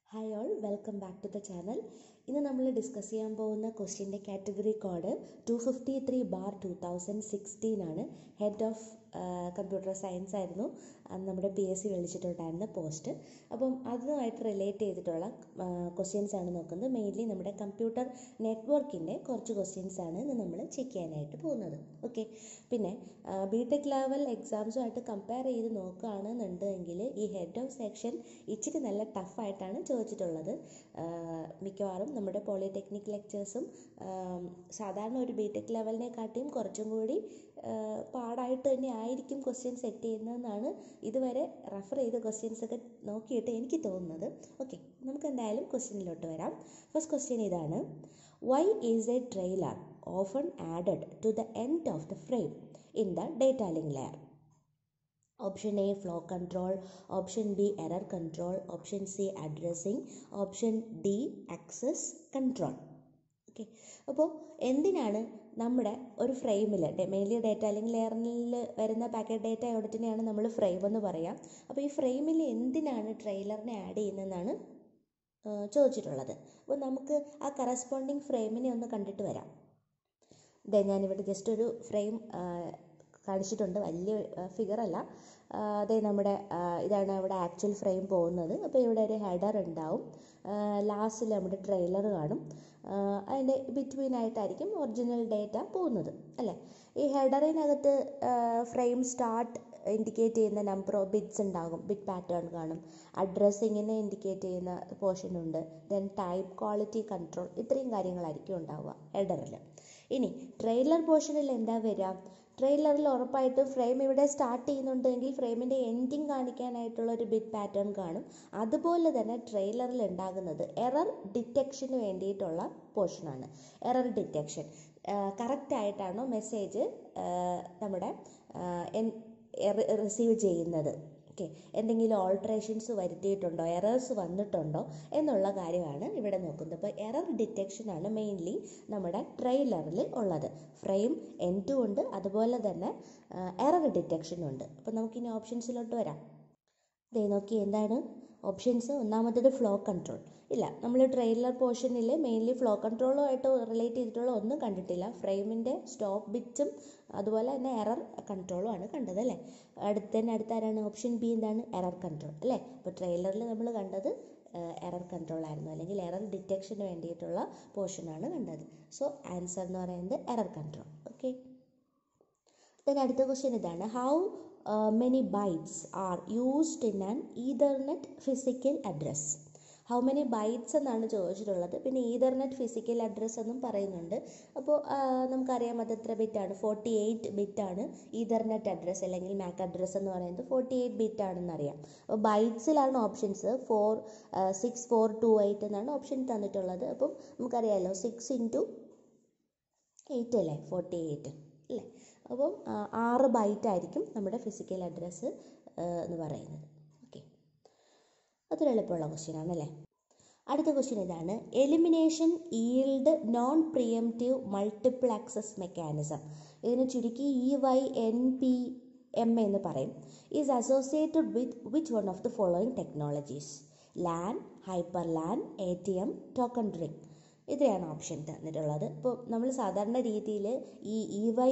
hi all welcome back to the channel ഇന്ന് നമ്മൾ discuss ചെയ്യാൻ പോകുന്ന ക്വസ്റ്റ്യൻ്റെ category code two fifty three bar two thousand sixteen ആണ് ഹെഡ് ഓഫ് കമ്പ്യൂട്ടർ സയൻസ് ആയിരുന്നു അന്ന് നമ്മുടെ പി എസ് സി വിളിച്ചിട്ടുണ്ടായിരുന്ന പോസ്റ്റ് അപ്പം അതുമായിട്ട് റിലേറ്റ് ചെയ്തിട്ടുള്ള ക്വസ്റ്റ്യൻസ് ആണ് നോക്കുന്നത് മെയിൻലി നമ്മുടെ കമ്പ്യൂട്ടർ നെറ്റ്വർക്കിൻ്റെ കുറച്ച് ക്വസ്റ്റ്യൻസ് ആണ് ഇന്ന് നമ്മൾ ചെക്ക് ചെയ്യാനായിട്ട് പോകുന്നത് ഓക്കെ പിന്നെ ബി ടെക് ലെവൽ എക്സാംസുമായിട്ട് കമ്പയർ ചെയ്ത് നോക്കുകയാണെന്നുണ്ടെങ്കിൽ ഈ ഹെഡ് ഓഫ് സെക്ഷൻ ഇച്ചിരി നല്ല ടഫായിട്ടാണ് ചോദിച്ചിട്ടുള്ളത് മിക്കവാറും നമ്മുടെ പോളിടെക്നിക് ലെക്ചേഴ്സും സാധാരണ ഒരു ബി ടെക് ലെവലിനെക്കാട്ടിയും കുറച്ചും കൂടി പാടായിട്ട് തന്നെ ആയിരിക്കും ക്വസ്റ്റ്യൻ സെറ്റ് ചെയ്യുന്നതെന്നാണ് ഇതുവരെ റെഫർ ചെയ്ത ക്വസ്റ്റ്യൻസ് ഒക്കെ നോക്കിയിട്ട് എനിക്ക് തോന്നുന്നത് ഓക്കെ നമുക്ക് എന്തായാലും ക്വസ്റ്റ്യനിലോട്ട് വരാം ഫസ്റ്റ് ക്വസ്റ്റ്യൻ ഇതാണ് why is a trailer often added to the end of the frame in the data link layer option A flow control option B error control option C addressing option D access control okay അപ്പോൾ എന്തിനാണ് നമ്മുടെ ഒരു ഫ്രെയിമിൽ mainly data അല്ലെങ്കിൽ ലെയറിൽ വരുന്ന packet data യൂണിറ്റിനെയാണ് നമ്മൾ frame എന്ന് പറയാം അപ്പോൾ ഈ ഫ്രെയിമിൽ എന്തിനാണ് ട്രെയിലറിനെ ആഡ് ചെയ്യുന്നതെന്നാണ് ചോദിച്ചിട്ടുള്ളത് അപ്പോൾ നമുക്ക് ആ കറസ്പോണ്ടിങ് ഫ്രെയിമിനെ ഒന്ന് കണ്ടിട്ട് വരാം ഇതേ ഞാനിവിടെ ജസ്റ്റ് ഒരു ഫ്രെയിം കാണിച്ചിട്ടുണ്ട് വലിയ ഫിഗർ അല്ല അതേ നമ്മുടെ ഇതാണ് ഇവിടെ ആക്ച്വൽ ഫ്രെയിം പോകുന്നത് അപ്പോൾ ഇവിടെ ഒരു ഹെഡർ ഉണ്ടാവും ലാസ്റ്റിൽ നമ്മുടെ ട്രെയിലർ കാണും അതിൻ്റെ ബിറ്റ്വീൻ ആയിട്ടായിരിക്കും ഒറിജിനൽ ഡേറ്റ പോകുന്നത് അല്ലേ ഈ ഹെഡറിനകത്ത് ഫ്രെയിം സ്റ്റാർട്ട് ഇൻഡിക്കേറ്റ് ചെയ്യുന്ന നമ്പർ ഓഫ് ബിറ്റ്സ് ഉണ്ടാകും ബിറ്റ് പാറ്റേൺ കാണും അഡ്രസ്സിങ്ങിനെ ഇൻഡിക്കേറ്റ് ചെയ്യുന്ന പോർഷൻ ഉണ്ട് ദെൻ ടൈപ്പ് ക്വാളിറ്റി കൺട്രോൾ ഇത്രയും കാര്യങ്ങളായിരിക്കും ഉണ്ടാവുക ഹെഡറിൽ ഇനി ട്രെയിലർ പോർഷനിൽ എന്താ വരിക ട്രെയിലറിൽ ഉറപ്പായിട്ടും ഫ്രെയിം ഇവിടെ സ്റ്റാർട്ട് ചെയ്യുന്നുണ്ടെങ്കിൽ ഫ്രെയിമിൻ്റെ എൻഡിങ് കാണിക്കാനായിട്ടുള്ള ഒരു ബിറ്റ് പാറ്റേൺ കാണും അതുപോലെ തന്നെ ട്രെയിലറിൽ ഉണ്ടാകുന്നത് എറർ ഡിറ്റക്ഷന് വേണ്ടിയിട്ടുള്ള പോർഷനാണ് എറർ ഡിറ്റക്ഷൻ കറക്റ്റ് ആയിട്ടാണോ മെസ്സേജ് നമ്മുടെ റിസീവ് ചെയ്യുന്നത് ഓക്കെ എന്തെങ്കിലും ഓൾട്രേഷൻസ് വരുത്തിയിട്ടുണ്ടോ എറേഴ്സ് വന്നിട്ടുണ്ടോ എന്നുള്ള കാര്യമാണ് ഇവിടെ നോക്കുന്നത് അപ്പോൾ എറർ ഡിറ്റക്ഷനാണ് മെയിൻലി നമ്മുടെ ട്രെയിലറിൽ ഉള്ളത് ഫ്രെയിം എൻഡും ഉണ്ട് അതുപോലെ തന്നെ എറർ ഡിറ്റക്ഷനും ഉണ്ട് അപ്പോൾ നമുക്കിനി ഓപ്ഷൻസിലോട്ട് വരാം ദേ നോക്കി എന്താണ് ഓപ്ഷൻസ് ഒന്നാമത്തേത് ഫ്ലോ കൺട്രോൾ ഇല്ല നമ്മൾ ട്രെയിലർ പോർഷനിൽ മെയിൻലി ഫ്ലോ കൺട്രോളുമായിട്ട് റിലേറ്റ് ചെയ്തിട്ടുള്ള ഒന്നും കണ്ടിട്ടില്ല ഫ്രെയിമിൻ്റെ സ്റ്റോപ്പ് ബിറ്റും അതുപോലെ തന്നെ എറർ കൺട്രോളും ആണ് കണ്ടത് അല്ലേ അടുത്ത് തന്നെ അടുത്ത ആരാണ് ഓപ്ഷൻ ബി എന്താണ് എറർ കൺട്രോൾ അല്ലേ അപ്പോൾ ട്രെയിലറിൽ നമ്മൾ കണ്ടത് എറർ കൺട്രോൾ ആയിരുന്നു അല്ലെങ്കിൽ എറർ ഡിറ്റക്ഷന് വേണ്ടിയിട്ടുള്ള പോർഷനാണ് കണ്ടത് സോ ആൻസർ എന്ന് പറയുന്നത് എറർ കൺട്രോൾ ഓക്കെ ദെൻ അടുത്ത ക്വസ്റ്റ്യൻ ഇതാണ് how many bytes are used in an ethernet physical address how many bytes എന്നാണ് ചോദിച്ചിട്ടുള്ളത് പിന്നെ ഈതർനെറ്റ് ഫിസിക്കൽ അഡ്രസ്സ് എന്നും പറയുന്നുണ്ട് അപ്പോൾ നമുക്കറിയാം അത് എത്ര ബിറ്റാണ് ഫോർട്ടി എയ്റ്റ് ബിറ്റാണ് ഈതർനെറ്റ് അഡ്രസ്സ് അല്ലെങ്കിൽ മാക് അഡ്രസ്സ് എന്ന് പറയുന്നത് ഫോർട്ടി എയ്റ്റ് ബിറ്റ് ആണെന്ന് അറിയാം അപ്പോൾ ബൈറ്റ്സിലാണ് options four six four two eight എന്നാണ് ഓപ്ഷൻ തന്നിട്ടുള്ളത് അപ്പം നമുക്കറിയാമല്ലോ സിക്സ് ഇൻറ്റു എയ്റ്റ് അല്ലേ ഫോർട്ടി എയ്റ്റ് അല്ലേ അപ്പം ആറ് ബൈറ്റ് ആയിരിക്കും നമ്മുടെ ഫിസിക്കൽ അഡ്രസ്സ് എന്ന് പറയുന്നത് ഓക്കെ അതൊരു എളുപ്പമുള്ള ക്വസ്റ്റ്യൻ ആണല്ലേ അടുത്ത ക്വസ്റ്റ്യൻ ഇതാണ് elimination yield non preemptive multiple access mechanism ഇതിന് ചുരുക്കി E Y N P M എന്ന് പറയും is associated with which one of the following technologies LAN HIPERLAN A T M token ring ഇത്രയാണ് ഓപ്ഷൻ തന്നിട്ടുള്ളത് ഇപ്പോൾ നമ്മൾ സാധാരണ രീതിയിൽ ഈ ഇ വൈ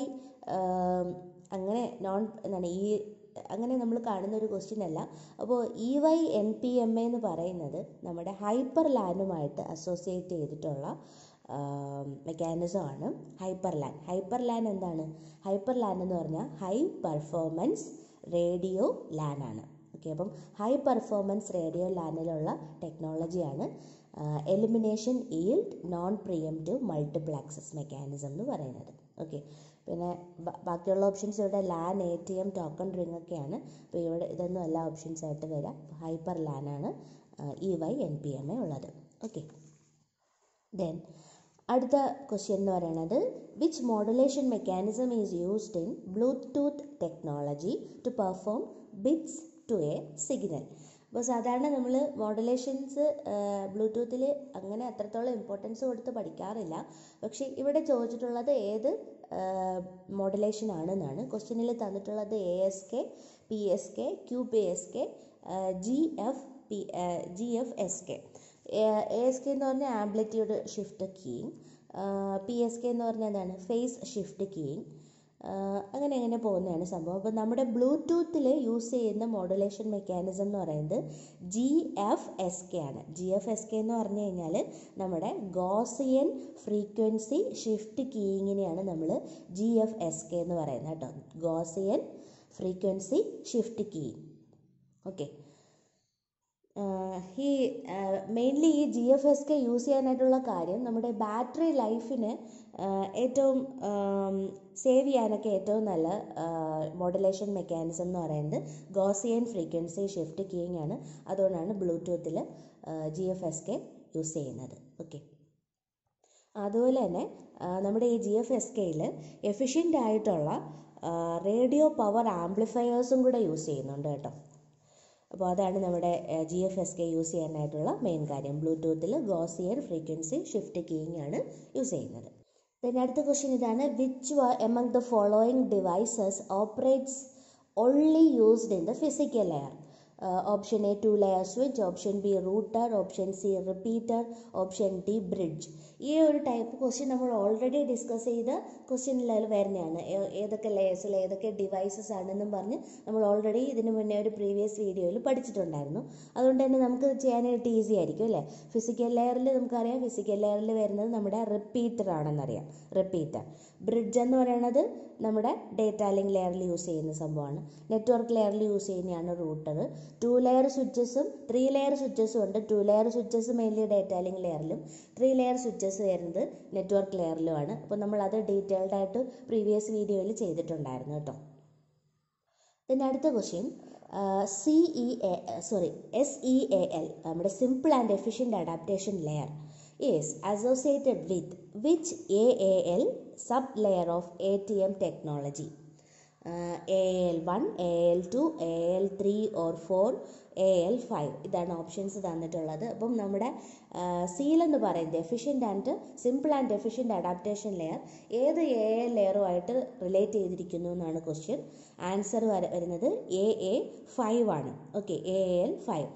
അങ്ങനെ നോൺ എന്താണ് ഈ അങ്ങനെ നമ്മൾ കാണുന്ന ഒരു ക്വസ്റ്റ്യൻ അല്ല അപ്പോൾ E Y N P M A എന്ന് പറയുന്നത് നമ്മുടെ ഹൈപ്പർ ലാനുമായിട്ട് അസോസിയേറ്റ് ചെയ്തിട്ടുള്ള മെക്കാനിസം ആണ് ഹൈപ്പർ ലാൻ ഹൈപ്പർ ലാൻ എന്താണ് ഹൈപ്പർ ലാൻ എന്ന് പറഞ്ഞാൽ ഹൈ പെർഫോമൻസ് റേഡിയോ ലാൻ ആണ് ഓക്കെ അപ്പം ഹൈ പെർഫോമൻസ് റേഡിയോ ലാനിലുള്ള ടെക്നോളജിയാണ് elimination yield non preemptive multiple access mechanism എന്ന് പറയുന്നത് ഓക്കെ പിന്നെ ബാക്കിയുള്ള ഓപ്ഷൻസ് ഇവിടെ LAN A T M token ring ഒക്കെയാണ് അപ്പോൾ ഇവിടെ ഇതൊന്നും എല്ലാ ഓപ്ഷൻസ് ആയിട്ട് വരാം ഹൈപ്പർ ലാനാണ് E Y N P M A ഉള്ളത് ഓക്കെ ദെൻ അടുത്ത ക്വസ്റ്റ്യൻ എന്ന് പറയുന്നത് which modulation mechanism is used in Bluetooth technology to perform bits to a signal അപ്പോൾ സാധാരണ നമ്മൾ മോഡുലേഷൻസ് ബ്ലൂടൂത്തിൽ അങ്ങനെ അത്രത്തോളം ഇമ്പോർട്ടൻസ് കൊടുത്ത് പഠിക്കാറില്ല പക്ഷേ ഇവിടെ ചോദിച്ചിട്ടുള്ളത് ഏത് മോഡുലേഷൻ ആണെന്നാണ് ക്വസ്റ്റ്യനിൽ തന്നിട്ടുള്ളത് A S K P S K Q P S K G F P G F S K A S K എന്ന് പറഞ്ഞാൽ amplitude shift keying P S K എന്ന് പറഞ്ഞാൽ എന്താണ് ഫേസ് ഷിഫ്റ്റ് കീയിങ് അങ്ങനെ അങ്ങനെ പോകുന്നതാണ് സംഭവം അപ്പോൾ നമ്മുടെ ബ്ലൂടൂത്തിൽ യൂസ് ചെയ്യുന്ന മോഡുലേഷൻ മെക്കാനിസം എന്ന് പറയുന്നത് ജി എഫ് എസ് കെ ആണ് ജി എഫ് എസ് കെ എന്ന് പറഞ്ഞു കഴിഞ്ഞാൽ നമ്മുടെ ഗോസിയൻ ഫ്രീക്വൻസി ഷിഫ്റ്റ് കീയിങ്ങിനെയാണ് നമ്മൾ ജി എഫ് എസ് കെ എന്ന് പറയുന്നത് കേട്ടോ Gaussian frequency shift keying okay ഈ മെയിൻലി ഈ G F S K use ചെയ്യാനായിട്ടുള്ള കാര്യം നമ്മുടെ ബാറ്ററി ലൈഫിന് ഏറ്റവും സേവ് ചെയ്യാനൊക്കെ ഏറ്റവും നല്ല മോഡുലേഷൻ മെക്കാനിസം എന്ന് പറയുന്നത് ഗോസിയൻ ഫ്രീക്വൻസി ഷിഫ്റ്റ് കീയിങ് ആണ് അതുകൊണ്ടാണ് ബ്ലൂടൂത്തിൽ G F S K use ചെയ്യുന്നത് ഓക്കെ അതുപോലെ തന്നെ നമ്മുടെ ഈ ജി എഫ് എസ് കെയിൽ എഫിഷ്യൻ്റ് ആയിട്ടുള്ള റേഡിയോ പവർ ആംപ്ലിഫയേഴ്സും കൂടെ യൂസ് ചെയ്യുന്നുണ്ട് കേട്ടോ അപ്പോൾ അതാണ് നമ്മുടെ G F S K use ചെയ്യാനായിട്ടുള്ള മെയിൻ കാര്യം ബ്ലൂടൂത്തിൽ ഗോസിയർ ഫ്രീക്വൻസി ഷിഫ്റ്റ് കീയിങ് ആണ് യൂസ് ചെയ്യുന്നത് പിന്നെ അടുത്ത ക്വസ്റ്റ്യൻ ഇതാണ് which among the following devices operates only used in the physical layer option A two layer switch option B router option C repeater option D bridge ഈ ഒരു type question നമ്മൾ already discuss ചെയ്ത ക്വസ്റ്റ്യനിൽ വരുന്നതാണ് ഏതൊക്കെ ലെയേഴ്സിൽ ഏതൊക്കെ devices ആണെന്നും പറഞ്ഞ് നമ്മൾ ഓൾറെഡി ഇതിന് മുന്നേ ഒരു പ്രീവിയസ് വീഡിയോയിൽ പഠിച്ചിട്ടുണ്ടായിരുന്നു അതുകൊണ്ട് തന്നെ നമുക്ക് ചെയ്യാനായിട്ട് ഈസി ആയിരിക്കും അല്ലേ ഫിസിക്കൽ ലെയറിൽ നമുക്കറിയാം ഫിസിക്കൽ ലെയറിൽ വരുന്നത് നമ്മുടെ റിപ്പീറ്റർ ആണെന്നറിയാം റിപ്പീറ്റർ ബ്രിഡ്ജ് എന്ന് പറയുന്നത് നമ്മുടെ ഡേറ്റ ലിങ്ക് ലെയറിൽ യൂസ് ചെയ്യുന്ന സംഭവമാണ് നെറ്റ്വർക്ക് ലെയറിൽ യൂസ് ചെയ്യുന്നതാണ് റൂട്ടർ ടു ലെയർ സ്വിച്ചസും ത്രീ ലെയർ സ്വിച്ചസും ഉണ്ട് two layer switches mainly data link ലെയറിലും ത്രീ ലെയർ സ്വിച്ചസ് വരുന്നത് നെറ്റ്വർക്ക് ലെയറിലുമാണ് അപ്പോൾ നമ്മൾ അത് ഡീറ്റെയിൽഡ് ആയിട്ട് പ്രീവിയസ് വീഡിയോയിൽ ചെയ്തിട്ടുണ്ടായിരുന്നു കേട്ടോ പിന്നെ അടുത്ത question C E A sorry S E A L നമ്മുടെ simple and efficient adaptation layer is associated with which A A L sub layer of A T M technology A L one A L two A L three or four A L five ഇതാണ് options തന്നിട്ടുള്ളത് അപ്പം നമ്മുടെ SEAL എന്ന് പറയുന്നത് efficient and simple and efficient adaptation layer ഏത് A L ലെയറുമായിട്ട് relate ചെയ്തിരിക്കുന്നു എന്നാണ് ക്വസ്റ്റ്യൻ ആൻസർ വരുന്നത് എ എ ഫൈവ് ആണ് ഓക്കെ എ എൽ ഫൈവ്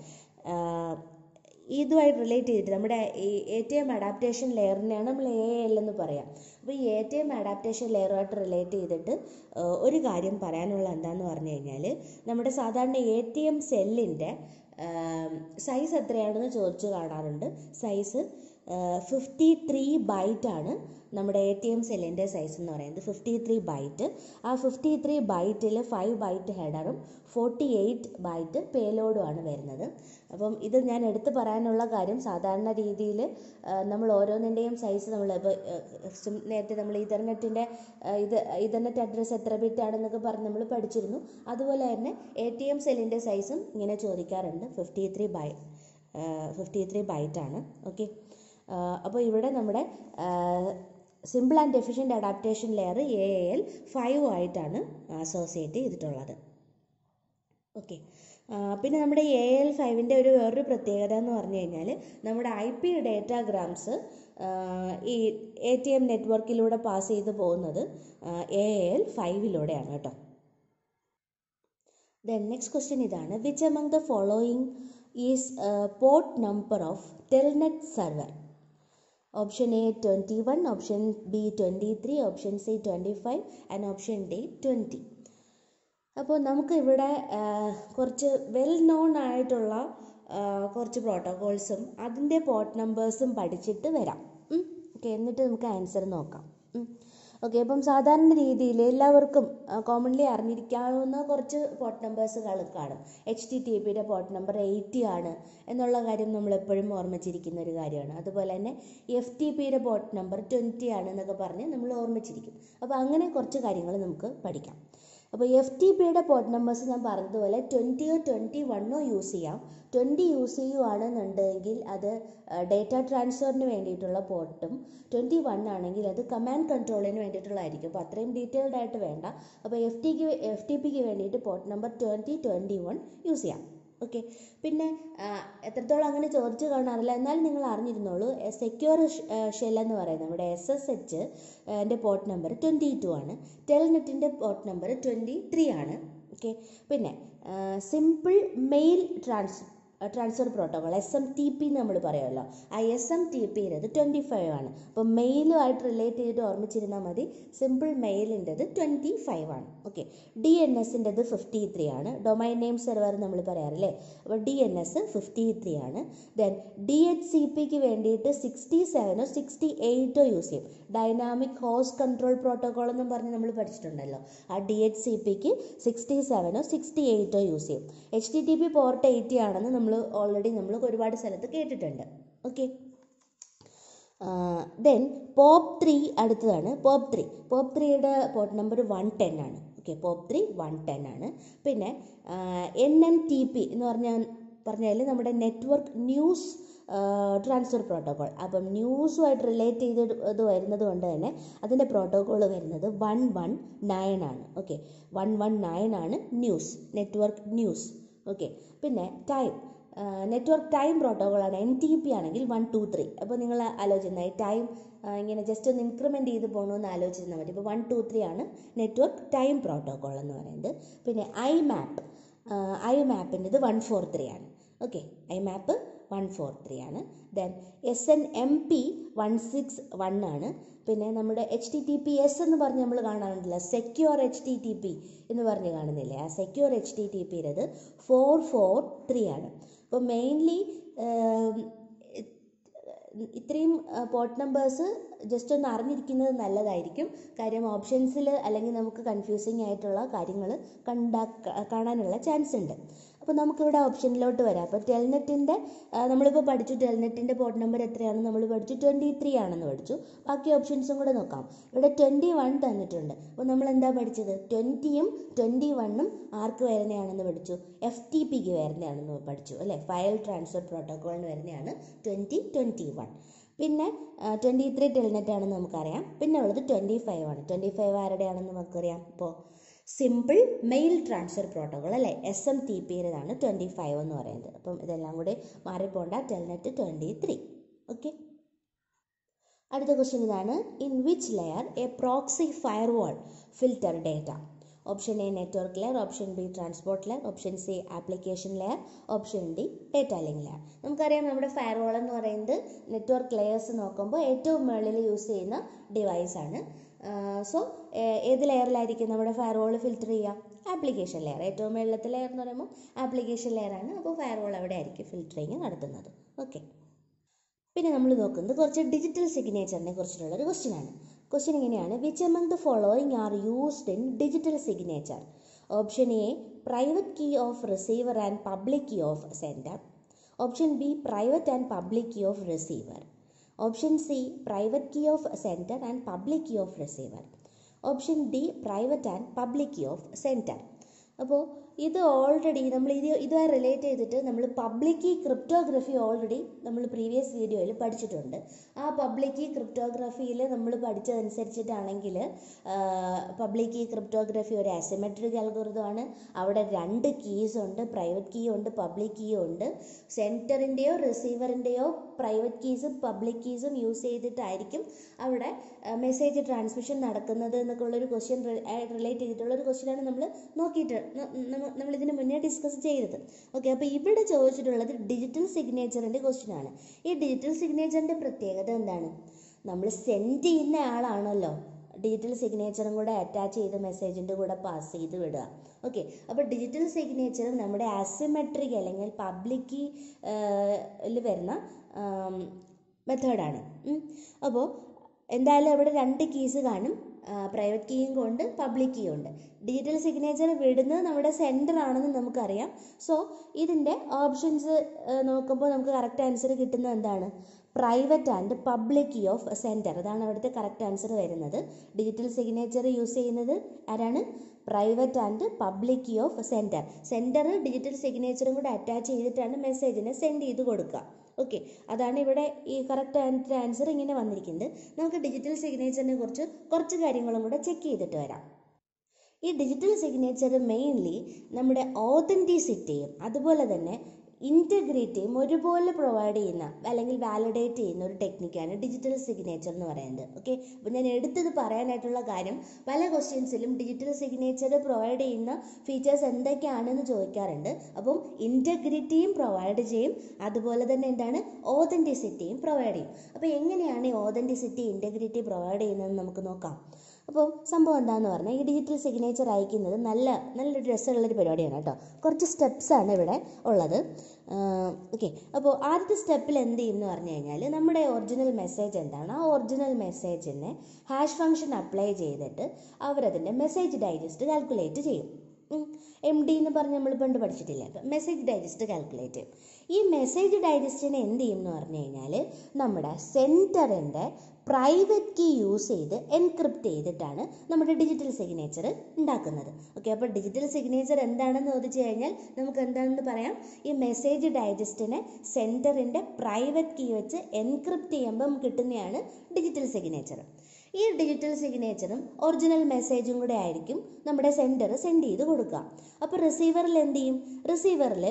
ഇതുമായിട്ട് റിലേറ്റ് ചെയ്തിട്ട് നമ്മുടെ ഈ എ ടി എം അഡാപ്റ്റേഷൻ ലെയറിനെയാണ് നമ്മൾ എ എൽ എന്ന് പറയാം അപ്പോൾ ഈ എ ടി എം അഡാപ്റ്റേഷൻ ലെയറുമായിട്ട് റിലേറ്റ് ചെയ്തിട്ട് ഒരു കാര്യം പറയാനുള്ള എന്താണെന്ന് പറഞ്ഞു കഴിഞ്ഞാൽ നമ്മുടെ സാധാരണ എ ടി എം സെല്ലിൻ്റെ സൈസ് എത്രയാണെന്ന് ചോദിച്ചു കാണാറുണ്ട് സൈസ് ഫിഫ്റ്റി ത്രീ ബൈറ്റ് ആണ് നമ്മുടെ എ ടി എം സെല്ലിൻ്റെ സൈസ് എന്ന് പറയുന്നത് ഫിഫ്റ്റി ത്രീ ബൈറ്റ് ആ ഫിഫ്റ്റി ത്രീ ബൈറ്റിൽ ഫൈവ് ബൈറ്റ് ഹെഡറും ഫോർട്ടി എയ്റ്റ് ബൈറ്റ് പേലോഡുമാണ് വരുന്നത് അപ്പം ഇത് ഞാൻ എടുത്തു പറയാനുള്ള കാര്യം സാധാരണ രീതിയിൽ നമ്മൾ ഓരോന്നിൻ്റെയും സൈസ് നമ്മൾ ഇപ്പോൾ നേരത്തെ നമ്മൾ ഇൻ്റർനെറ്റിൻ്റെ ഇത് ഇൻ്റർനെറ്റ് അഡ്രസ്സ് എത്ര ബിറ്റ് ആണെന്നൊക്കെ പറഞ്ഞ് നമ്മൾ പഠിച്ചിരുന്നു അതുപോലെ തന്നെ എ ടി എം സെല്ലിൻ്റെ സൈസും ഇങ്ങനെ ചോദിക്കാറുണ്ട് fifty three by fifty three ബൈറ്റാണ് ഓക്കെ അപ്പോൾ ഇവിടെ നമ്മുടെ simple and efficient adaptation layer A L five ആയിട്ടാണ് അസോസിയേറ്റ് ചെയ്തിട്ടുള്ളത് ഓക്കെ പിന്നെ നമ്മുടെ എ എൽ ഫൈവിൻ്റെ ഒരു വേറൊരു പ്രത്യേകത എന്ന് പറഞ്ഞു കഴിഞ്ഞാൽ നമ്മുടെ ഐ പി ഡേറ്റാഗ്രാംസ് ഈ എ ടി എം നെറ്റ്വർക്കിലൂടെ പാസ് ചെയ്ത് പോകുന്നത് എ എൽ ഫൈവിലൂടെയാണ് കേട്ടോ ദെൻ നെക്സ്റ്റ് ക്വസ്റ്റ്യൻ ഇതാണ് which among the following is port number of telnet server option A twenty one option B twenty three option C twenty five and option D twenty അപ്പോൾ നമുക്ക് ഇവിടെ കുറച്ച് well known ആയിട്ടുള്ള കുറച്ച് പ്രോട്ടോകോൾസും അതിൻ്റെ port നമ്പേഴ്സും പഠിച്ചിട്ട് വരാം ഓക്കെ എന്നിട്ട് നമുക്ക് ആൻസർ നോക്കാം ഓക്കെ അപ്പം സാധാരണ രീതിയിൽ എല്ലാവർക്കും കോമൺലി അറിഞ്ഞിരിക്കാവുന്ന കുറച്ച് പോർട്ട് നമ്പേഴ്സുകൾ കാണും എച്ച് ടി ടി പിയുടെ പോർട്ട് നമ്പർ എയ്റ്റി ആണ് എന്നുള്ള കാര്യം നമ്മൾ എപ്പോഴും ഓർമ്മിച്ചിരിക്കുന്ന ഒരു കാര്യമാണ് അതുപോലെ തന്നെ എഫ് ടി പിയുടെ പോർട്ട് നമ്പർ ട്വൻറ്റി ആണ് എന്നൊക്കെ പറഞ്ഞ് നമ്മൾ ഓർമ്മിച്ചിരിക്കും അപ്പോൾ അങ്ങനെ കുറച്ച് കാര്യങ്ങൾ നമുക്ക് പഠിക്കാം അപ്പോൾ എഫ് ടി പിയുടെ പോർട്ട് നമ്പേഴ്സ് ഞാൻ പറഞ്ഞതുപോലെ ട്വൻറ്റിയോ ട്വൻറ്റി വണ്ണോ യൂസ് ചെയ്യാം ട്വൻറ്റി യൂസ് ചെയ്യുവാണെന്നുണ്ടെങ്കിൽ അത് ഡേറ്റ ട്രാൻസ്ഫറിന് വേണ്ടിയിട്ടുള്ള പോർട്ടും ട്വൻറ്റി വൺ ആണെങ്കിൽ അത് കമാൻഡ് കൺട്രോളിന് വേണ്ടിയിട്ടുള്ളതായിരിക്കും അപ്പോൾ അത്രയും ഡീറ്റെയിൽഡ് ആയിട്ട് വേണ്ട അപ്പോൾ എഫ് ടിക്ക് എഫ് ടി പിക്ക് വേണ്ടിയിട്ട് port number twenty twenty one use ചെയ്യാം ഓക്കെ പിന്നെ എത്രത്തോളം അങ്ങനെ ചോദിച്ചു കാണാറില്ല എന്നാലും നിങ്ങൾ അറിഞ്ഞിരുന്നോളൂ സെക്യൂർ ഷെൽ എന്ന് പറയുന്നത് നമ്മുടെ എസ് എസ് എച്ച് എൻ്റെ പോർട്ട് നമ്പർ ട്വൻറ്റി ടു ആണ് ടെൽനെറ്റിൻ്റെ പോർട്ട് നമ്പർ ട്വൻറ്റി ത്രീ ആണ് ഓക്കെ പിന്നെ simple mail trans transfer protocol S M T P നമ്മൾ പറയുമല്ലോ ആ എസ് എം ടി പിയിലത് ട്വൻറ്റി ഫൈവ് ആണ് അപ്പോൾ മെയിലുമായിട്ട് റിലേറ്റ് ചെയ്തിട്ട് ഓർമ്മിച്ചിരുന്നാൽ മതി സിമ്പിൾ മെയിലിൻ്റെത് ട്വൻറ്റി ഫൈവ് ആണ് ഓക്കെ ഡി എൻ എസിൻ്റെത് ഫിഫ്റ്റി ത്രീ ആണ് ഡൊമൈൻ നെയിം സെർവർ നമ്മൾ പറയാറില്ലേ അപ്പോൾ D N S fifty three ആണ് ദെൻ ഡി എച്ച് സി പിക്ക് വേണ്ടിയിട്ട് സിക്സ്റ്റി സെവനോ സിക്സ്റ്റി എയ്റ്റോ യൂസ് ചെയ്യും ഡൈനാമിക് ഹോസ്റ്റ് കൺട്രോൾ പ്രോട്ടോകോൾ എന്നും പറഞ്ഞ് നമ്മൾ പഠിച്ചിട്ടുണ്ടല്ലോ ആ ഡി എച്ച് സി പിക്ക് സിക്സ്റ്റി സെവനോ സിക്സ്റ്റി എയ്റ്റോ യൂസ് ചെയ്യും H T T P port eighty ആണെന്ന് നമ്മൾ ഓൾറെഡി നമ്മൾ ഒരുപാട് സ്ഥലത്ത് കേട്ടിട്ടുണ്ട് ഓക്കെ ദെൻ പോപ്പ് ത്രീ അടുത്തതാണ് പോപ്പ് ത്രീ പോപ്പ് ത്രീയുടെ പോർട്ട് നമ്പർ വൺ ടെൻ ആണ് okay POP three one ten ആണ് പിന്നെ എൻ എൻ ടി പി എന്ന് പറഞ്ഞാൽ പറഞ്ഞാൽ നമ്മുടെ നെറ്റ്വർക്ക് ന്യൂസ് ട്രാൻസ്ഫർ പ്രോട്ടോകോൾ അപ്പം ന്യൂസുമായിട്ട് റിലേറ്റ് ചെയ്ത് ഇത് വരുന്നത് കൊണ്ട് തന്നെ അതിൻ്റെ പ്രോട്ടോകോൾ വരുന്നത് വൺ വൺ നയൻ ആണ് ഓക്കെ വൺ വൺ നയൻ ആണ് ന്യൂസ് നെറ്റ്വർക്ക് ന്യൂസ് ഓക്കെ പിന്നെ ടൈം നെറ്റ്വർക്ക് ടൈം പ്രോട്ടോകോളാണ് എൻ ടി പി ആണെങ്കിൽ വൺ ടു ത്രീ അപ്പോൾ നിങ്ങൾ ആലോചിക്കുന്ന ഈ ടൈം ഇങ്ങനെ ജസ്റ്റ് ഒന്ന് ഇൻക്രിമെൻ്റ് ചെയ്ത് പോകണമെന്ന് ആലോചിച്ചിരുന്നാൽ മതി ഇപ്പോൾ വൺ ടു ത്രീ ആണ് നെറ്റ്വർക്ക് ടൈം പ്രോട്ടോകോൾ എന്ന് പറയുന്നത് പിന്നെ ഐ മാപ്പ് ഐ മാപ്പിൻ്റെത് വൺ ഫോർ ത്രീ ആണ് okay IMAP one four three ആണ് then S N M P one six one ആണ് പിന്നെ നമ്മുടെ H T T P S എന്ന് പറഞ്ഞ് നമ്മൾ കാണാറുണ്ടല്ലോ secure H T T P എന്ന് പറഞ്ഞ് കാണുന്നില്ലേ ആ സെക്യൂർ എച്ച് ടി ടി പിയുടേത് ഫോർ ഫോർ ത്രീ ആണ് അപ്പോൾ മെയിൻലി ഇത്രയും പോർട്ട് നമ്പേഴ്സ് ജസ്റ്റ് ഒന്ന് അറിഞ്ഞിരിക്കുന്നത് നല്ലതായിരിക്കും കാര്യം ഓപ്ഷൻസിൽ അല്ലെങ്കിൽ നമുക്ക് കൺഫ്യൂസിങ് ആയിട്ടുള്ള കാര്യങ്ങൾ കണ്ടാ കാണാനുള്ള ചാൻസ് ഉണ്ട് അപ്പോൾ നമുക്കിവിടെ ഓപ്ഷനിലോട്ട് വരാം അപ്പോൾ ടെൽനെറ്റിൻ്റെ നമ്മളിപ്പോൾ പഠിച്ചു ടെൽനെറ്റിൻ്റെ പോർട്ട് നമ്പർ എത്രയാണെന്ന് നമ്മൾ പഠിച്ചു ട്വൻറ്റി ത്രീ ആണെന്ന് പഠിച്ചു ബാക്കി ഓപ്ഷൻസും കൂടെ നോക്കാം ഇവിടെ ട്വൻറ്റി വൺ തന്നിട്ടുണ്ട് അപ്പോൾ നമ്മൾ എന്താ പഠിച്ചത് ട്വൻറ്റിയും ട്വൻറ്റി വണ്ണും ആർക്ക് വരുന്നതാണെന്ന് പഠിച്ചു എഫ് ടി പിക്ക് വരുന്നതാണെന്ന് പഠിച്ചു അല്ലേ ഫയൽ ട്രാൻസ്ഫർ പ്രോട്ടോക്കോളിന് വരുന്നതാണ് ട്വൻറ്റി ട്വൻറ്റി വൺ പിന്നെ ട്വൻറ്റി ത്രീ ടെൽനെറ്റ് ആണെന്ന് നമുക്കറിയാം പിന്നെ ഉള്ളത് ട്വൻറ്റി ഫൈവ് ആണ് ട്വൻറ്റി ഫൈവ് ആരുടെയാണെന്ന് നമുക്കറിയാം ഇപ്പോൾ സിമ്പിൾ മെയിൽ ട്രാൻസ്ഫർ പ്രോട്ടോകോൾ അല്ലേ എസ് എം ടി പിയുടേതാണ് ട്വൻറ്റി ഫൈവ് എന്ന് പറയുന്നത് അപ്പം ഇതെല്ലാം കൂടി മാറിപ്പോണ്ട ടെൽനെറ്റ് ട്വൻറ്റി ത്രീ ഓക്കെ അടുത്ത ക്വസ്റ്റ്യൻ ഇതാണ് in which layer a proxy firewall filter data option A network layer option B transport layer option C application layer option D data link layer നമുക്കറിയാം നമ്മുടെ ഫയർവാൾ എന്ന് പറയുന്നത് network layers നോക്കുമ്പോൾ ഏറ്റവും മുകളിൽ use ചെയ്യുന്ന ഡിവൈസാണ് സോ ഏത് ലെയറിലായിരിക്കും നമ്മുടെ ഫയർവാൾ ഫിൽറ്റർ ചെയ്യുക ആപ്ലിക്കേഷൻ ലെയർ ഏറ്റവും മുകളിലത്തെ ലെയർ എന്ന് പറയുമ്പോൾ ആപ്ലിക്കേഷൻ ലെയർ ആണ് അപ്പോൾ ഫയർവാൾ അവിടെ ആയിരിക്കും ഫിൽറ്ററിങ് നടത്തുന്നത് ഓക്കെ പിന്നെ നമ്മൾ നോക്കുന്നത് കുറച്ച് ഡിജിറ്റൽ സിഗ്നേച്ചറിനെ കുറിച്ചിട്ടുള്ള ഒരു ക്വസ്റ്റ്യൻ ആണ് ക്വസ്റ്റ്യൻ ഇങ്ങനെയാണ് which among the following are used in digital signature option A private key of receiver and public key of sender option B private and public key of receiver option C private key of sender and public key of receiver option D private and public key of sender അപ്പോൾ ഇത് already നമ്മൾ ഇത് ഇതുമായി relate ചെയ്തിട്ട് നമ്മൾ public key cryptography already നമ്മൾ previous വീഡിയോയിൽ പഠിച്ചിട്ടുണ്ട് ആ പബ്ലിക് കീ ക്രിപ്റ്റോഗ്രഫിയിൽ നമ്മൾ പഠിച്ചതനുസരിച്ചിട്ടാണെങ്കിൽ പബ്ലിക് കീ ക്രിപ്റ്റോഗ്രഫി ഒരു അസിമെട്രിക് അൽഗോറിതമാണ് അവിടെ രണ്ട് കീസ് ഉണ്ട് പ്രൈവറ്റ് കീ ഉണ്ട് പബ്ലിക് കീ ഉണ്ട് സെൻറ്ററിൻ്റെയോ റിസീവറിൻ്റെയോ പ്രൈവറ്റ് കീസും പബ്ലിക് കീസും യൂസ് ചെയ്തിട്ടായിരിക്കും അവിടെ മെസ്സേജ് ട്രാൻസ്മിഷൻ നടക്കുന്നത് എന്നൊക്കെ ഉള്ളൊരു ക്വസ്റ്റ്യൻ റിലേറ്റ് ചെയ്തിട്ടുള്ളൊരു ക്വസ്റ്റ്യനാണ് നമ്മൾ നോക്കിയിട്ട് നമ്മൾ ഇതിന് മുന്നേ ഡിസ്കസ് ചെയ്തത് ഓക്കെ അപ്പോൾ ഇവിടെ ചോദിച്ചിട്ടുള്ളത് ഡിജിറ്റൽ സിഗ്നേച്ചറിൻ്റെ ക്വസ്റ്റ്യൻ ആണ് ഈ ഡിജിറ്റൽ സിഗ്നേച്ചറിൻ്റെ പ്രത്യേകത എന്താണ് നമ്മൾ സെൻഡ് ചെയ്യുന്ന ആളാണല്ലോ ഡിജിറ്റൽ സിഗ്നേച്ചറും കൂടെ അറ്റാച്ച് ചെയ്ത് മെസ്സേജിൻ്റെ കൂടെ പാസ് ചെയ്ത് വിടുക ഓക്കെ അപ്പോൾ ഡിജിറ്റൽ സിഗ്നേച്ചറും നമ്മുടെ അസിമെട്രിക് അല്ലെങ്കിൽ പബ്ലിക് വരുന്ന മെത്തേഡാണ് അപ്പോൾ എന്തായാലും അവിടെ രണ്ട് കീസ് കാണും പ്രൈവറ്റ് കീയും കൊണ്ട് പബ്ലിക് കീയും ഉണ്ട് ഡിജിറ്റൽ സിഗ്നേച്ചർ വിടുന്നത് നമ്മുടെ സെൻറ്റർ ആണെന്ന് നമുക്കറിയാം സോ ഇതിൻ്റെ ഓപ്ഷൻസ് നോക്കുമ്പോൾ നമുക്ക് കറക്റ്റ് ആൻസർ കിട്ടുന്നത് എന്താണ് private and public key of sender അതാണ് അവിടുത്തെ കറക്റ്റ് ആൻസർ വരുന്നത് ഡിജിറ്റൽ സിഗ്നേച്ചർ യൂസ് ചെയ്യുന്നത് ആരാണ് private and public key of sender sender digital സിഗ്നേച്ചറും കൂടെ അറ്റാച്ച് ചെയ്തിട്ടാണ് മെസ്സേജിനെ സെൻഡ് ചെയ്ത് കൊടുക്കുക ഓക്കെ അതാണ് ഇവിടെ ഈ കറക്റ്റ് ആൻസർ ഇങ്ങനെ വന്നിരിക്കുന്നത് നമുക്ക് ഡിജിറ്റൽ സിഗ്നേച്ചറിനെ കുറിച്ച് കുറച്ച് കാര്യങ്ങളും കൂടെ ചെക്ക് ചെയ്തിട്ട് വരാം ഈ ഡിജിറ്റൽ സിഗ്നേച്ചർ മെയിൻലി നമ്മുടെ ഓതൻറ്റിസിറ്റിയും അതുപോലെ തന്നെ ഇൻറ്റഗ്രിറ്റിയും ഒരുപോലെ പ്രൊവൈഡ് ചെയ്യുന്ന അല്ലെങ്കിൽ വാലിഡേറ്റ് ചെയ്യുന്ന ഒരു ടെക്നിക്കാണ് ഡിജിറ്റൽ സിഗ്നേച്ചർ എന്ന് പറയുന്നത് ഓക്കെ അപ്പോൾ ഞാൻ എടുത്തത് പറയാനായിട്ടുള്ള കാര്യം പല ക്വസ്റ്റ്യൻസിലും ഡിജിറ്റൽ സിഗ്നേച്ചർ പ്രൊവൈഡ് ചെയ്യുന്ന ഫീച്ചേഴ്സ് എന്തൊക്കെയാണെന്ന് ചോദിക്കാറുണ്ട് അപ്പം ഇൻറ്റഗ്രിറ്റിയും പ്രൊവൈഡ് ചെയ്യും അതുപോലെ തന്നെ എന്താണ് ഓതൻറ്റിസിറ്റിയും പ്രൊവൈഡ് ചെയ്യും അപ്പോൾ എങ്ങനെയാണ് ഈ ഓതൻറ്റിസിറ്റി ഇൻറ്റഗ്രിറ്റി പ്രൊവൈഡ് ചെയ്യുന്നതെന്ന് നമുക്ക് നോക്കാം അപ്പോൾ സംഭവം എന്താണെന്ന് പറഞ്ഞാൽ ഈ ഡിജിറ്റൽ സിഗ്നേച്ചർ അയക്കുന്നത് നല്ല നല്ലൊരു രസമുള്ളൊരു പരിപാടിയാണ് കേട്ടോ കുറച്ച് സ്റ്റെപ്സ് ആണ് ഇവിടെ ഉള്ളത് ഓക്കെ അപ്പോൾ ആദ്യത്തെ സ്റ്റെപ്പിൽ എന്ത് ചെയ്യും എന്ന് പറഞ്ഞു കഴിഞ്ഞാൽ നമ്മുടെ ഒറിജിനൽ മെസ്സേജ് എന്താണ് ആ ഒറിജിനൽ മെസ്സേജിനെ ഹാഷ് ഫംഗ്ഷൻ അപ്ലൈ ചെയ്തിട്ട് അവരതിൻ്റെ മെസ്സേജ് ഡൈജസ്റ്റ് കാൽക്കുലേറ്റ് ചെയ്യും എം ഡി എന്ന് പറഞ്ഞ് നമ്മൾ പണ്ട് പഠിച്ചിട്ടില്ല അപ്പം മെസ്സേജ് ഡൈജസ്റ്റ് കാൽക്കുലേറ്റ് ചെയ്യും ഈ മെസ്സേജ് ഡൈജസ്റ്റിനെ എന്ത് ചെയ്യും എന്ന് പറഞ്ഞു കഴിഞ്ഞാൽ നമ്മുടെ സെൻറ്ററിൻ്റെ പ്രൈവറ്റ് കീ യൂസ് ചെയ്ത് എൻക്രിപ്റ്റ് ചെയ്തിട്ടാണ് നമ്മുടെ ഡിജിറ്റൽ സിഗ്നേച്ചർ ഉണ്ടാക്കുന്നത് ഓക്കെ അപ്പോൾ ഡിജിറ്റൽ സിഗ്നേച്ചർ എന്താണെന്ന് ചോദിച്ചു കഴിഞ്ഞാൽ നമുക്ക് എന്താണെന്ന് പറയാം ഈ മെസ്സേജ് ഡൈജസ്റ്റിനെ സെൻറ്ററിൻ്റെ പ്രൈവറ്റ് കീ വെച്ച് എൻക്രിപ്റ്റ് ചെയ്യുമ്പം കിട്ടുന്നതാണ് ഡിജിറ്റൽ സിഗ്നേച്ചർ ഈ ഡിജിറ്റൽ സിഗ്നേച്ചറും ഒറിജിനൽ മെസ്സേജും കൂടെ ആയിരിക്കും നമ്മുടെ സെൻറ്റർ സെൻഡ് ചെയ്ത് കൊടുക്കുക അപ്പോൾ റിസീവറിൽ എന്ത് ചെയ്യും റിസീവറിൽ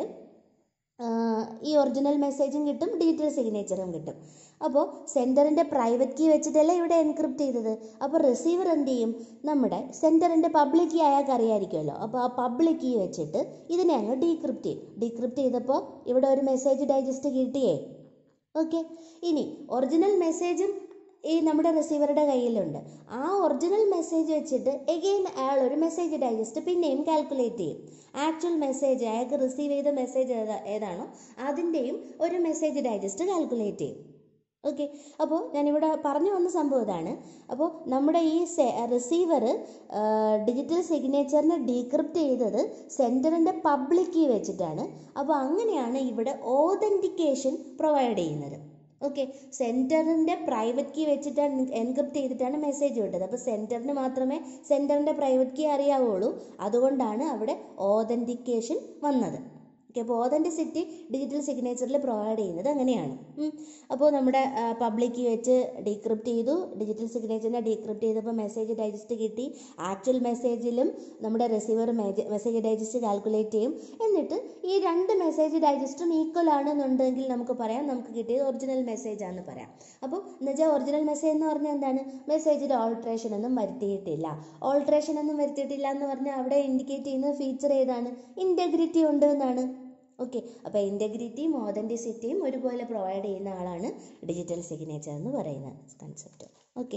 ഈ ഒറിജിനൽ മെസ്സേജും കിട്ടും ഡിജിറ്റൽ സിഗ്നേച്ചറും കിട്ടും അപ്പോൾ സെൻറ്ററിൻ്റെ പ്രൈവറ്റ് കീ വെച്ചിട്ടല്ലേ ഇവിടെ എൻക്രിപ്റ്റ് ചെയ്തത് അപ്പോൾ റിസീവർ എന്ത് ചെയ്യും നമ്മുടെ സെൻറ്ററിൻ്റെ പബ്ലിക് കീ അയാൾക്ക് അറിയാമായിരിക്കുമല്ലോ അപ്പോൾ ആ പബ്ലിക് കീ വെച്ചിട്ട് ഇതിനെ അങ്ങ് ഡീക്രിപ്റ്റ് ചെയ്യും ഡീക്രിപ്റ്റ് ചെയ്തപ്പോൾ ഇവിടെ ഒരു മെസ്സേജ് ഡൈജസ്റ്റ് കിട്ടിയേ ഓക്കെ ഇനി ഒറിജിനൽ മെസ്സേജും ഈ നമ്മുടെ റിസീവറുടെ കയ്യിലുണ്ട് ആ ഒറിജിനൽ മെസ്സേജ് വെച്ചിട്ട് എഗെയിൻ അയാൾ ഒരു മെസ്സേജ് ഡൈജസ്റ്റ് പിന്നെയും കാൽക്കുലേറ്റ് ചെയ്യും ആക്ച്വൽ മെസ്സേജ് അയാൾക്ക് റിസീവ് ചെയ്ത മെസ്സേജ് ഏതാ ഏതാണോ അതിൻ്റെയും ഒരു മെസ്സേജ് ഡൈജസ്റ്റ് കാൽക്കുലേറ്റ് ചെയ്യും ഓക്കെ അപ്പോൾ ഞാനിവിടെ പറഞ്ഞു വന്ന സംഭവം ഇതാണ് അപ്പോൾ നമ്മുടെ ഈ റിസീവർ ഡിജിറ്റൽ സിഗ്നേച്ചറിനെ ഡീക്രിപ്റ്റ് ചെയ്തത് സെൻറ്ററിൻ്റെ പബ്ലിക് കീ വെച്ചിട്ടാണ് അപ്പോൾ അങ്ങനെയാണ് ഇവിടെ ഓതൻറ്റിക്കേഷൻ പ്രൊവൈഡ് ചെയ്യുന്നത് ഓക്കെ സെൻറ്ററിൻ്റെ പ്രൈവറ്റ് കീ വെച്ചിട്ടാണ് എൻക്രിപ്റ്റ് ചെയ്തിട്ടാണ് മെസ്സേജ് വിട്ടത് അപ്പോൾ സെൻറ്ററിന് മാത്രമേ സെൻറ്ററിൻ്റെ പ്രൈവറ്റ് കീ അറിയാവുള്ളൂ അതുകൊണ്ടാണ് അവിടെ ഓതൻറ്റിക്കേഷൻ വന്നത് ഓക്കെ അപ്പോൾ ഓതൻറ്റിസിറ്റി ഡിജിറ്റൽ സിഗ്നേച്ചറിൽ പ്രൊവൈഡ് ചെയ്യുന്നത് അങ്ങനെയാണ് അപ്പോൾ നമ്മുടെ പബ്ലിക് കീ വെച്ച് ഡീക്രിപ്റ്റ് ചെയ്തു ഡിജിറ്റൽ സിഗ്നേച്ചറിനെ ഡീക്രിപ്റ്റ് ചെയ്തപ്പോൾ മെസ്സേജ് ഡൈജസ്റ്റ് കിട്ടി ആക്ച്വൽ മെസ്സേജിലും നമ്മുടെ റിസീവർ മെസ്സേജ് ഡൈജസ്റ്റ് കാൽക്കുലേറ്റ് ചെയ്യും എന്നിട്ട് ഈ രണ്ട് മെസ്സേജ് ഡൈജസ്റ്റും ഈക്വൽ ആണെന്നുണ്ടെങ്കിൽ നമുക്ക് പറയാം നമുക്ക് കിട്ടിയത് ഒറിജിനൽ മെസ്സേജ് ആണെന്ന് പറയാം അപ്പോൾ എന്നുവെച്ചാൽ ഒറിജിനൽ മെസ്സേജ് എന്ന് പറഞ്ഞാൽ എന്താണ് മെസ്സേജിൽ ഓൾട്രേഷൻ ഒന്നും വരുത്തിയിട്ടില്ല ഓൾട്രേഷൻ ഒന്നും വരുത്തിയിട്ടില്ല എന്ന് പറഞ്ഞാൽ അവിടെ ഇൻഡിക്കേറ്റ് ചെയ്യുന്ന ഫീച്ചർ ഏതാണ് ഇൻറ്റഗ്രിറ്റി ഉണ്ട് എന്നാണ് ഓക്കെ അപ്പോൾ ഇൻറ്റഗ്രിറ്റിയും ഓതൻറ്റിസിറ്റിയും ഒരുപോലെ പ്രൊവൈഡ് ചെയ്യുന്ന ആളാണ് ഡിജിറ്റൽ സിഗ്നേച്ചർ എന്ന് പറയുന്ന കൺസെപ്റ്റ് ഓക്കെ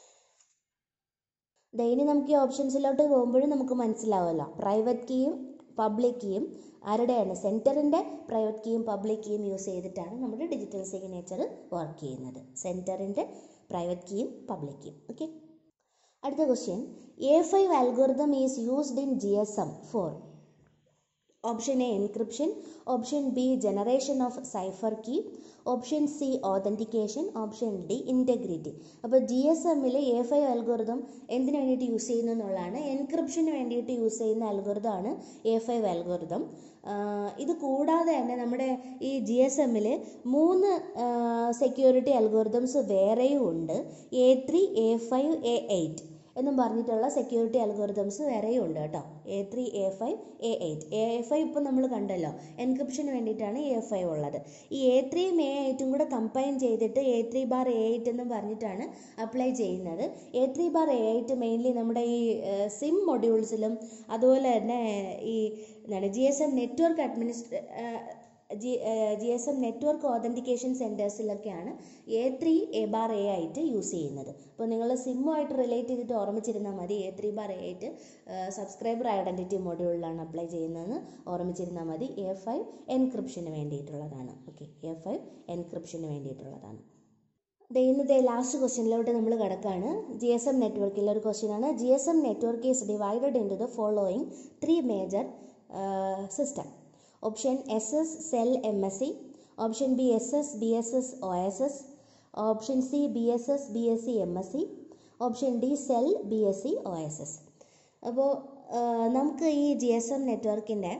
ഇനി നമുക്ക് ഈ ഓപ്ഷൻസിലോട്ട് പോകുമ്പോഴും നമുക്ക് മനസ്സിലാവുമല്ലോ പ്രൈവറ്റ് കീയും പബ്ലിക് കീയും ആരുടെയാണ് സെൻറ്ററിൻ്റെ പ്രൈവറ്റ് കീയും പബ്ലിക് കീയും യൂസ് ചെയ്തിട്ടാണ് നമ്മുടെ ഡിജിറ്റൽ സിഗ്നേച്ചർ വർക്ക് ചെയ്യുന്നത് സെൻറ്ററിൻ്റെ പ്രൈവറ്റ് കീയും പബ്ലിക് കീയും ഓക്കെ അടുത്ത question A five algorithm is used in G S M for option A encryption option B generation of cipher key option C authentication option D integrity അപ്പോൾ G S എമ്മിൽ A five algorithm എന്തിനു വേണ്ടിയിട്ട് use ചെയ്യുന്നു എന്നുള്ളതാണ് എൻക്രിപ്ഷന് വേണ്ടിയിട്ട് use ചെയ്യുന്ന അൽഗോറിതമാണ് A five algorithm ഇത് കൂടാതെ തന്നെ നമ്മുടെ ഈ ജി എസ് എമ്മിൽ മൂന്ന് സെക്യൂരിറ്റി അൽഗോറിതംസ് വേറെയും ഉണ്ട് A three A five A eight എന്നും പറഞ്ഞിട്ടുള്ള സെക്യൂരിറ്റി അൽഗോറിതംസ് വേറെയും ഉണ്ട് കേട്ടോ A three A five A eight A five ഇപ്പം നമ്മൾ കണ്ടല്ലോ എൻക്രിപ്ഷന് വേണ്ടിയിട്ടാണ് എ ഫൈവ് ഉള്ളത് ഈ എ ത്രീയും എ എയ്റ്റും കൂടെ കമ്പൈൻ ചെയ്തിട്ട് A three bar A eight എന്നും പറഞ്ഞിട്ടാണ് അപ്ലൈ ചെയ്യുന്നത് A three bar A eight mainly നമ്മുടെ ഈ സിം മൊഡ്യൂൾസിലും അതുപോലെ തന്നെ ഈ എന്താണ് ജി എസ് എം നെറ്റ്വർക്ക് അഡ്മിനിസ്ട്രേ G G S M network authentication സെൻറ്റേഴ്സിലൊക്കെയാണ് A three A bar A ആയിട്ട് യൂസ് ചെയ്യുന്നത് അപ്പോൾ നിങ്ങൾ സിമ്മുമായിട്ട് റിലേറ്റ് ചെയ്തിട്ട് ഓർമ്മിച്ചിരുന്നാൽ മതി എ ത്രീ ബാർ എ ആയിട്ട് സബ്സ്ക്രൈബർ ഐഡൻറ്റിറ്റി മൊഡ്യൂളിലാണ് അപ്ലൈ ചെയ്യുന്നതെന്ന് ഓർമ്മിച്ചിരുന്നാൽ മതി എ ഫൈവ് എൻക്രിപ്ഷന് വേണ്ടിയിട്ടുള്ളതാണ് ഓക്കെ എ ഫൈവ് എൻക്രിപ്ഷന് വേണ്ടിയിട്ടുള്ളതാണ് ഇന്നത്തെ ലാസ്റ്റ് ക്വസ്റ്റ്യനിലോട്ട് നമ്മൾ കിടക്കുകയാണ് ജി എസ് എം നെറ്റ്വർക്കിലെ ഒരു ക്വസ്റ്റ്യനാണ് G S M network is divided into the following three major system option S S cell M S C option B S S B S S O S S option C B S S B S C M S C option D cell B S C O S S അപ്പോൾ നമുക്ക് ഈ G S M നെറ്റ്വർക്കിൻ്റെ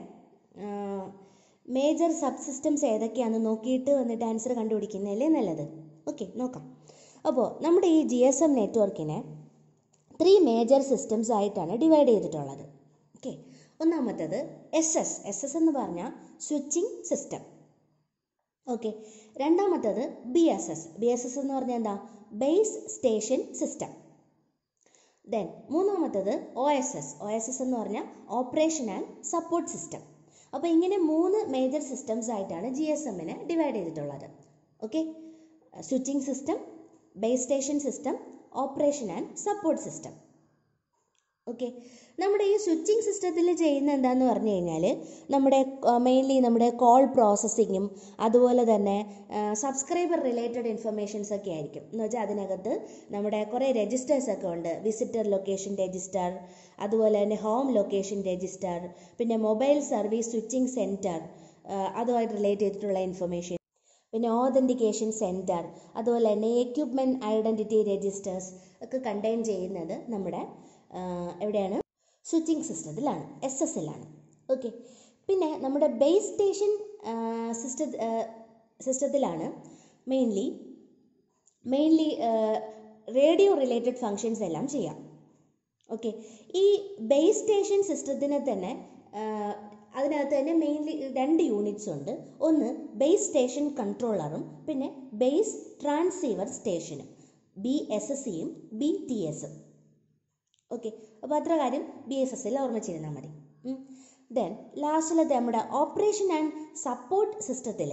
major subsystems ഏതൊക്കെയാണെന്ന് നോക്കിയിട്ട് വന്നിട്ട് answer കണ്ടുപിടിക്കുന്നതല്ലേ നല്ലത് okay നോക്കാം അപ്പോൾ നമ്മുടെ ഈ ജി എസ് എം നെറ്റ്വർക്കിനെ ത്രീ മേജർ സിസ്റ്റംസ് ആയിട്ടാണ് ഡിവൈഡ് ചെയ്തിട്ടുള്ളത് ഓക്കെ ഒന്നാമത്തത് എസ് എസ് എസ് എസ് എന്ന് പറഞ്ഞാൽ സ്വിച്ചിങ് സിസ്റ്റം ഓക്കെ രണ്ടാമത്തത് B S S B S S എന്ന് പറഞ്ഞാൽ എന്താ ബേസ് സ്റ്റേഷൻ സിസ്റ്റം ദെൻ മൂന്നാമത്തത് O S S O S S എന്ന് പറഞ്ഞാൽ ഓപ്പറേഷൻ ആൻഡ് സപ്പോർട്ട് സിസ്റ്റം അപ്പോൾ ഇങ്ങനെ മൂന്ന് മേജർ സിസ്റ്റംസ് ആയിട്ടാണ് ജി എസ് എമ്മിനെ ഡിവൈഡ് ചെയ്തിട്ടുള്ളത് okay switching system base station system operation and support system okay നമ്മുടെ ഈ സ്വിച്ചിങ് സിസ്റ്റത്തിൽ ചെയ്യുന്ന എന്താന്ന് പറഞ്ഞു കഴിഞ്ഞാൽ നമ്മുടെ മെയിൻലി നമ്മുടെ കോൾ പ്രോസസ്സിങ്ങും അതുപോലെ തന്നെ സബ്സ്ക്രൈബർ റിലേറ്റഡ് ഇൻഫർമേഷൻസ് ഒക്കെ ആയിരിക്കും എന്ന് വെച്ചാൽ അതിനകത്ത് നമ്മുടെ കുറേ രജിസ്റ്റേഴ്സ് ഒക്കെ ഉണ്ട് വിസിറ്റർ ലൊക്കേഷൻ രജിസ്റ്റർ അതുപോലെ തന്നെ ഹോം ലൊക്കേഷൻ രജിസ്റ്റർ പിന്നെ മൊബൈൽ സർവീസ് സ്വിച്ചിങ് സെൻറ്റർ അതുമായിട്ട് റിലേറ്റ് ചെയ്തിട്ടുള്ള ഇൻഫർമേഷൻ പിന്നെ ഓതൻറ്റിക്കേഷൻ സെൻറ്റർ അതുപോലെ തന്നെ എക്യുപ്മെൻറ്റ് ഐഡൻറ്റിറ്റി രജിസ്റ്റേഴ്സ് ഒക്കെ കണ്ടെയ്ൻ ചെയ്യുന്നത് നമ്മുടെ എവിടെയാണ് സ്വിച്ചിങ് സിസ്റ്റത്തിലാണ് എസ് എസ് എല്ലാണ് ഓക്കെ പിന്നെ നമ്മുടെ ബേസ് സ്റ്റേഷൻ സിസ്റ്റ സിസ്റ്റത്തിലാണ് mainly mainly radio related functions എല്ലാം ചെയ്യാം ഓക്കെ ഈ ബേസ് സ്റ്റേഷൻ സിസ്റ്റത്തിന് തന്നെ അതിനകത്ത് തന്നെ മെയിൻലി രണ്ട് യൂണിറ്റ്സ് ഉണ്ട് ഒന്ന് ബേസ് സ്റ്റേഷൻ കൺട്രോളറും പിന്നെ ബേസ് ട്രാൻസീവർ സ്റ്റേഷനും ബി എസ് എസ് സിയും ബി ടി എസും ഓക്കെ അപ്പോൾ അത്ര കാര്യം ബി എസ് എസ് എൽ ഓർമ്മിച്ചിരുന്നാൽ മതി ദെൻ ലാസ്റ്റിലത്തെ നമ്മുടെ ഓപ്പറേഷൻ ആൻഡ് സപ്പോർട്ട് സിസ്റ്റത്തിൽ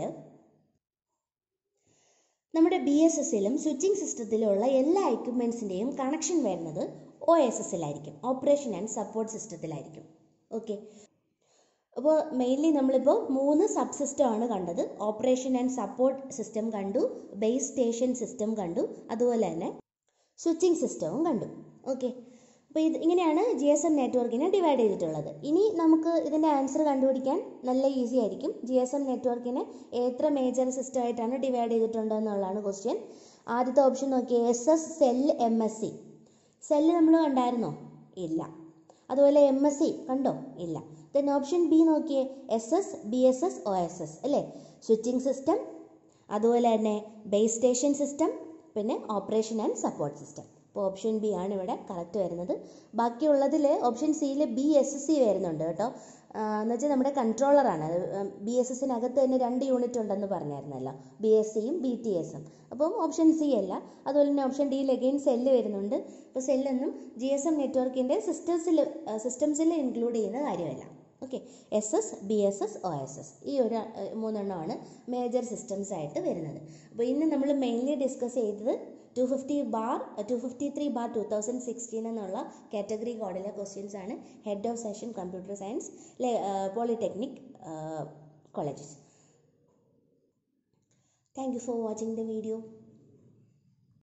നമ്മുടെ ബി എസ് എസിലും സ്വിച്ചിങ് സിസ്റ്റത്തിലുള്ള എല്ലാ എക്യുപ്മെൻസിൻ്റെയും കണക്ഷൻ വരുന്നത് ഒ എസ് എസിലായിരിക്കും ഓപ്പറേഷൻ ആൻഡ് സപ്പോർട്ട് സിസ്റ്റത്തിലായിരിക്കും ഓക്കെ അപ്പോൾ മെയിൻലി നമ്മളിപ്പോൾ മൂന്ന് സബ് സിസ്റ്റമാണ് കണ്ടത് ഓപ്പറേഷൻ ആൻഡ് സപ്പോർട്ട് സിസ്റ്റം കണ്ടു ബേസ് സ്റ്റേഷൻ സിസ്റ്റം കണ്ടു അതുപോലെ തന്നെ സ്വിച്ചിങ് സിസ്റ്റവും കണ്ടു ഓക്കെ അപ്പോൾ ഇത് ഇങ്ങനെയാണ് ജി എസ് എം നെറ്റ്വർക്കിനെ ഡിവൈഡ് ചെയ്തിട്ടുള്ളത് ഇനി നമുക്ക് ഇതിൻ്റെ ആൻസർ കണ്ടുപിടിക്കാൻ നല്ല ഈസി ആയിരിക്കും ജി എസ് എം നെറ്റ്വർക്കിനെ എത്ര മേജർ സിസ്റ്റം ആയിട്ടാണ് ഡിവൈഡ് ചെയ്തിട്ടുണ്ടോ എന്നുള്ളതാണ് ക്വസ്റ്റ്യൻ ആദ്യത്തെ ഓപ്ഷൻ നോക്കിയേ S S cell M S C cell നമ്മൾ കണ്ടായിരുന്നോ ഇല്ല അതുപോലെ എം എസ് സി കണ്ടോ ഇല്ല ദെൻ ഓപ്ഷൻ ബി നോക്കിയേ S S B S S O S S അല്ലേ സ്വിച്ചിങ് സിസ്റ്റം അതുപോലെ തന്നെ ബേസ് സ്റ്റേഷൻ സിസ്റ്റം പിന്നെ ഓപ്പറേഷൻ ആൻഡ് സപ്പോർട്ട് സിസ്റ്റം അപ്പോൾ ഓപ്ഷൻ ബി ആണ് ഇവിടെ കറക്റ്റ് വരുന്നത് ബാക്കിയുള്ളതിൽ ഓപ്ഷൻ സിയിൽ ബി എസ് എസ് സി വരുന്നുണ്ട് കേട്ടോ എന്ന് വെച്ചാൽ നമ്മുടെ കൺട്രോളറാണ് ബി എസ് എസിനകത്ത് തന്നെ രണ്ട് യൂണിറ്റ് ഉണ്ടെന്ന് പറഞ്ഞായിരുന്നല്ലോ ബി എസ് സിയും ബി ടി എസും അപ്പം ഓപ്ഷൻ സി അല്ല അതുപോലെ തന്നെ ഓപ്ഷൻ ഡിയിൽ അഗെയിൻ സെല്ല് വരുന്നുണ്ട് അപ്പോൾ സെല്ലൊന്നും ജി എസ് എം നെറ്റ്വർക്കിൻ്റെ സിസ്റ്റംസിൽ സിസ്റ്റംസിൽ ഇൻക്ലൂഡ് ചെയ്യുന്ന കാര്യമല്ല okay S S B S S O S S ഈ ഒരു മൂന്നെണ്ണമാണ് മേജർ സിസ്റ്റംസ് ആയിട്ട് വരുന്നത് അപ്പോൾ ഇന്ന് നമ്മൾ മെയിൻലി ഡിസ്കസ് ചെയ്തത് two fifty bar two fifty three bar two thousand sixteen എന്നുള്ള കാറ്റഗറി കോഡിലെ ക്വസ്റ്റ്യൻസ് ആണ് head of section computer science polytechnic colleges thank you for watching the video